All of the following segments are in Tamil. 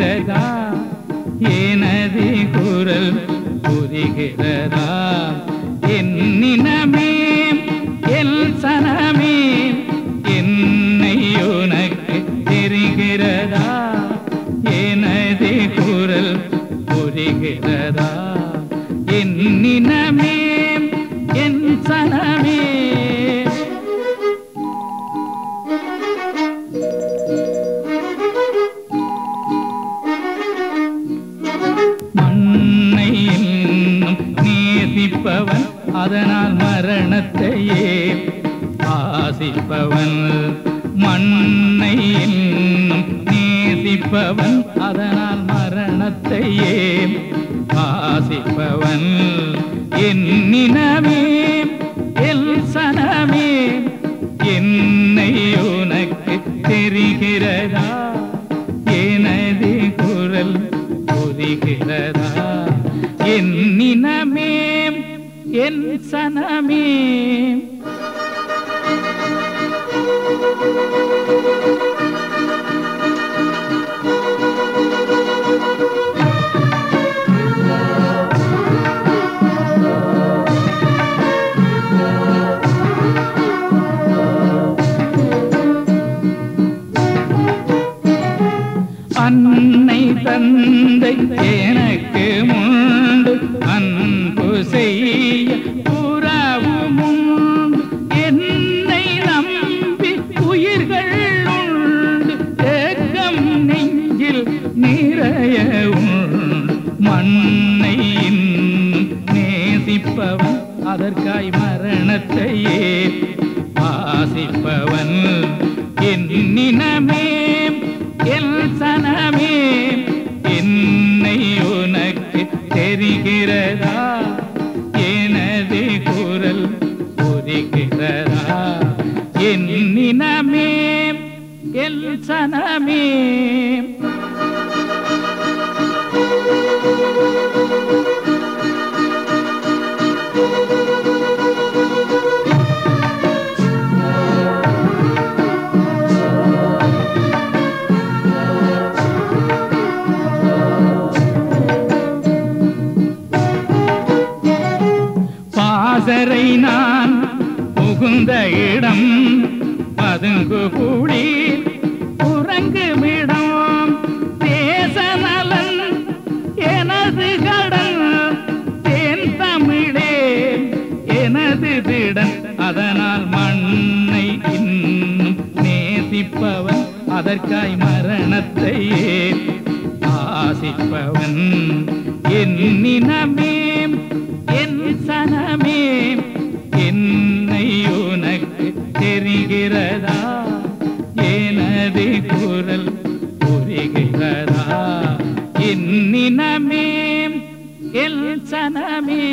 தெரிகிறதா எனது குரல் புரிகிறதா என்னினமே என் சனமே என்னை உனக்கு தெரிகிறதா எனது குரல் புரிகிறதா என்னினமே என் சனமே மண்ணை இன்னும் நேசிப்பவன் அதனால் மரணத்தையே ஆசிப்பவன் மண்ணை இன்னும் நேசிப்பவன் அதனால் மரணத்தையே ஆசிப்பவன் என்னினமே எல் சனமே என்னை உனக்கு தெரிகிறதா எனது குரல் புரிகிறதா என்னினமே என் சனமே அன்னை தந்தை எனக்கு முண்டு அன்பு செய்ய புறவும் உண்டு என்னை நம்பி உயிர்கள் உண்டு தேக்கம் நெஞ்சில் நிறைய உண்டு மண்ணை இன்னும் நேசிப்பவன் அதற்காய் மரணத்தையே ஆசிப்பவன் என்னினமே எல் சனமே என்னை உனக்கு தெரிகிறதா எனது குரல் புரிகிறதா என்னினமே எல் சனமே பாசறை நான் புகுந்த இடம் பதுங்கு கூடி உறங்குமிடம் தேச நலன் எனது கடன் தேன் தமிழே எனது திடன் அதனால் மண்ணை இன்னும் நேசிப்பவன் அதற்காய் மரணத்தையே ஆசிப்பவன் என்னினமே என் சனமே என்னை உனக்கு தெரிகிறதா எனது குரல் புரிகிறதா என்னினமே என் சனமே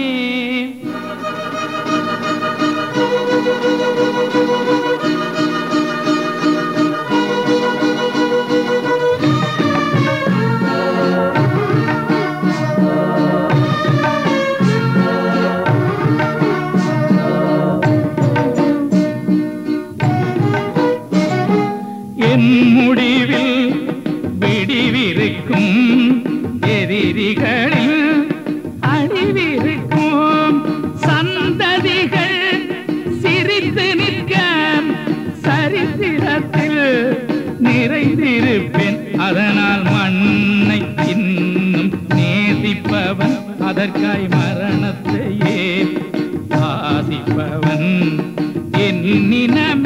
என் முடிவில் விடிவிருக்கும் எதிரிகளில் அழிவிருக்கும் சந்ததிகள் சிரித்து நிற்க சரித்திரத்தில் நிறைந்திருப்பேன் அதனால் மண்ணை இன்னும் நேசிப்பவன் அதற்காய் மரணத்தையே ஆசிப்பவன் என்னினமே